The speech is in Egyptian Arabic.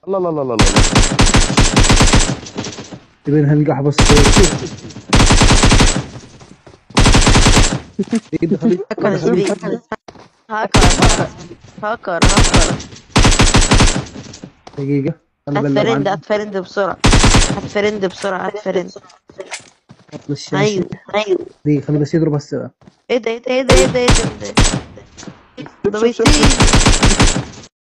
الله الله الله الله الله تبين هنلقح بس ايه ده خليك هاكر زميلي هاكر هاكر هاكر هاكر دقيقة انا هات بلغ فرند عن هات فرند بسرعة هات فرند بسرعة هات فرند الشاشة ايوه ايوه دقيقة خلي بس يضرب هسه ايه ده ايه ده ايه ده ايه ده ايه ده ايه ده شوف ده شوف شوف بيطير